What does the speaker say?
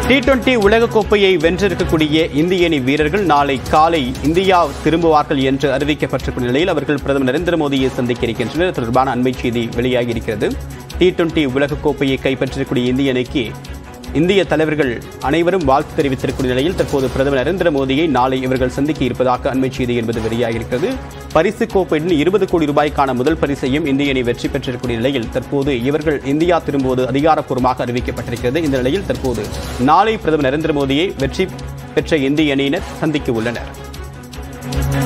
T twenty உலகக்கோப்பையை வென்றிருக்கக்கூடிய இந்திய அணி வீரர்கள் நாளை காலை இந்தியா திரும்புவார்கள் என்று அறிவிக்கப்பட்டிருக்கும் நிலையில் அவர்கள் பிரதமர் நரேந்திர மோடியை சந்திக்க இருக்கின்றனர் இது தொடர்பான அண்மை செய்தி வெளியாகி இருக்கிறது டி டுவெண்டி உலகக்கோப்பையை கைப்பற்றிருக்கக்கூடிய இந்திய அணிக்கு இந்திய தலைவர்கள் அனைவரும் வாழ்த்து தெரிவித்திருக்கும் நிலையில் தற்போது பிரதமர் நரேந்திர மோடியை நாளை இவர்கள் சந்திக்க இருப்பதாக அண்மை செய்தி என்பது வெளியாகி இருக்கிறது பரிசு கோப்பையுடன் இருபது கோடி ரூபாய்க்கான முதல் பரிசையும் இந்திய அணி வெற்றி பெற்றிருக்கூடிய நிலையில் தற்போது இவர்கள் இந்தியா திரும்புவது அதிகாரப்பூர்வமாக அறிவிக்கப்பட்டிருக்கிறது இந்த நிலையில் தற்போது நாளை பிரதமர் நரேந்திர மோடியை வெற்றி பெற்ற இந்திய அணியினர் சந்திக்க உள்ளனர்